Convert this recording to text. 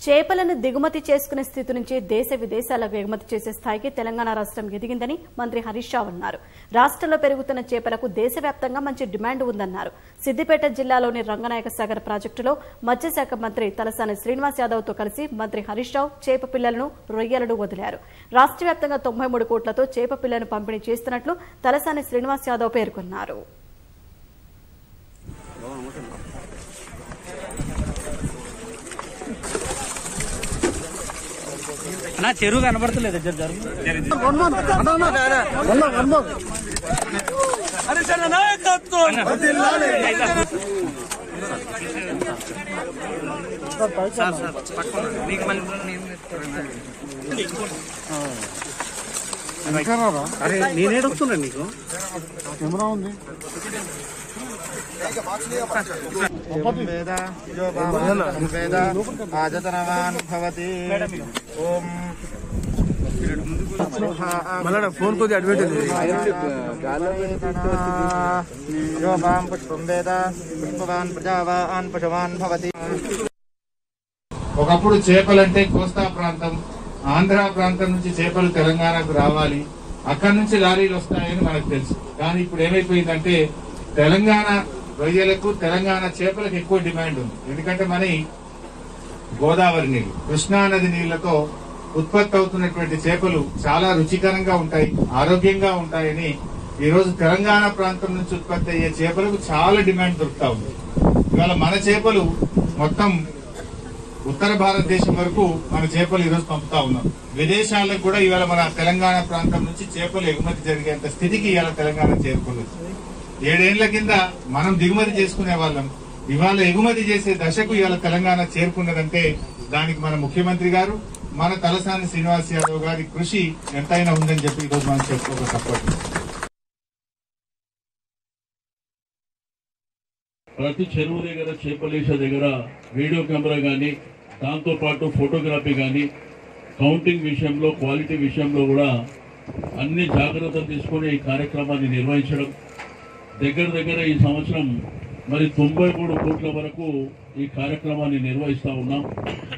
చేపలను దిగుమతి చేసుకునే స్థితి నుంచి దేశ విదేశాలకు ఎగుమతి చేసే స్థాయికి తెలంగాణ రాష్ట్రం ఎదిగిందని మంత్రి హరీష్ రావు అన్నారు రాష్ట్రంలో పెరుగుతున్న చేపలకు దేశవ్యాప్తంగా మంచి డిమాండ్ ఉందన్నారు సిద్దిపేట జిల్లాలోని రంగనాయక సాగర్ ప్రాజెక్టులో మత్స్యశాఖ మంత్రి తలసాని శ్రీనివాస్ యాదవ్ తో కలిసి మంత్రి హరీష్ రావు చేప పిల్లలను రొయ్యలను వదిలారు రాష్ట్ర వ్యాప్తంగా తొంభై మూడు కోట్లతో చేప పిల్లను పంపిణీ చేస్తున్నట్లు తలసాని శ్రీనివాస్ యాదవ్ పేర్కొన్నారు నా చెరువు కనబడతలేదు ఇద్దరు జరుగు సార్ సార్ పట్టుకోండి మీకు మళ్ళీ అరే నేనేడుస్తున్నా నీకు కెమెరా ఉంది వేద యో వామనం వేద ఆజతనవాన్ భవతి ఓం ఫోన్ కొద్ది అడ్వర్టైజ్ యో వాం పుష్పం వేద పుష్పవాన్ ప్రజావాన్ పశువాన్ భవతి ఒకప్పుడు చేపలంటే కోస్తా ప్రాంతం ఆంధ్ర ప్రాంతం నుంచి చేపలు తెలంగాణకు రావాలి అక్కడి నుంచి లారీలు వస్తాయని మనకు తెలుసు కానీ ఇప్పుడు ఏమైపోయిందంటే తెలంగాణ రొయ్యలకు తెలంగాణ చేపలకు ఎక్కువ డిమాండ్ ఉంది ఎందుకంటే మన గోదావరి నీళ్లు కృష్ణా నది నీళ్లతో ఉత్పత్తి అవుతున్నటువంటి చేపలు చాలా రుచికరంగా ఉంటాయి ఆరోగ్యంగా ఉంటాయని ఈ రోజు తెలంగాణ ప్రాంతం నుంచి ఉత్పత్తి అయ్యే చేపలకు చాలా డిమాండ్ దొరుకుతా ఉంది ఇవాళ మన చేపలు మొత్తం ఉత్తర భారతదేశం వరకు మన చేపలు ఈ రోజు పంపుతా ఉన్నాం విదేశాలకు కూడా ఇవాళ మన తెలంగాణ ప్రాంతం నుంచి చేపలు ఎగుమతి జరిగేంత స్థితికి ఇవాళ తెలంగాణ చేరుకున్నది ఏడేళ్ల కింద మనం దిగుమతి చేసుకునే వాళ్ళం ఇవాళ ఎగుమతి చేసే దశకు ఇవాళ తెలంగాణ చేరుకున్నదంటే దానికి మన ముఖ్యమంత్రి గారు మన తలసాని శ్రీనివాస్ యాదవ్ గారి కృషి ఎంతైనా ఉందని చెప్పి ఈ రోజు మనం చెప్పుకోక తప్పదు ప్రతి చెరువు దగ్గర చేపలేసే దగ్గర వీడియో కెమెరా కానీ దాంతో పాటు ఫోటోగ్రఫీ కానీ కౌంటింగ్ విషయంలో క్వాలిటీ విషయంలో కూడా అన్ని జాగ్రత్తలు తీసుకొని ఈ కార్యక్రమాన్ని నిర్వహించడం దగ్గర దగ్గర ఈ సంవత్సరం మరి తొంభై మూడు కోట్ల వరకు ఈ కార్యక్రమాన్ని నిర్వహిస్తా ఉన్నాం